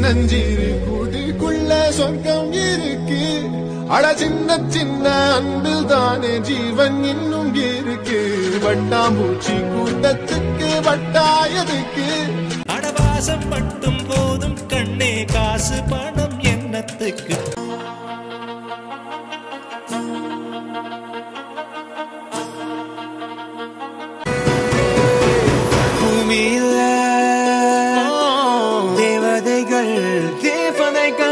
சின்னஞ்சிறு கூட்டுக்குள்ள சொர்க்கம் இருக்கு அட சின்ன சின்ன அன்பில் தானே ஜீவன் இன்னும் இருக்கு வட்டாம்பூச்சி கூட்டத்துக்கு வட்டாயதுக்கு அடவாசம் மட்டும் போதும் கண்ணே காசு பணம் என்னத்துக்கு பூமியில தேவதைகள் தேவதைகள்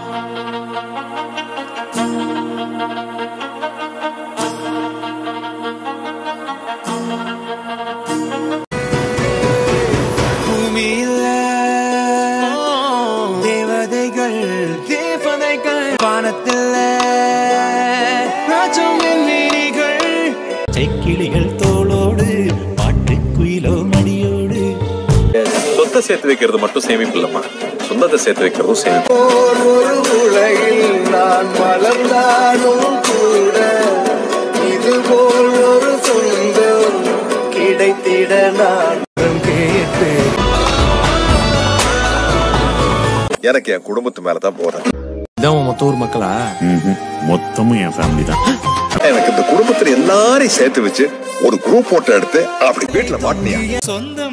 பூமியில தேவதைகள் தேவதைகள் வானத்தில் ராஜம் விண்வெளிகள் செக்கிளிகள் தோளோடு பாட்டுக்குயிலோ மடியோடு சொத்தை சேர்த்து வைக்கிறது மட்டும் சேமிப்பு இல்லம்மா சொந்தத்தை சேர்த்து வைக்கிறதும் சேமிப்பு ஒரு உலகில் நான் மலர்ந்தாலும் கூட இதுபோல் ஒரு சொந்தம் கிடைத்திட நான் கேட்பேன் எனக்கு என் குடும்பத்து மேலதான் போறேன் இதான் மொத்த ஊர் மக்களா மொத்தமும் என் ஃபேமிலி தான் எனக்கு இந்த குடும்பத்துல எல்லாரையும் சேர்த்து வச்சு ஒரு குரூப் போட்டோ எடுத்து அப்படி வீட்டுல மாட்டினியா சொந்தம்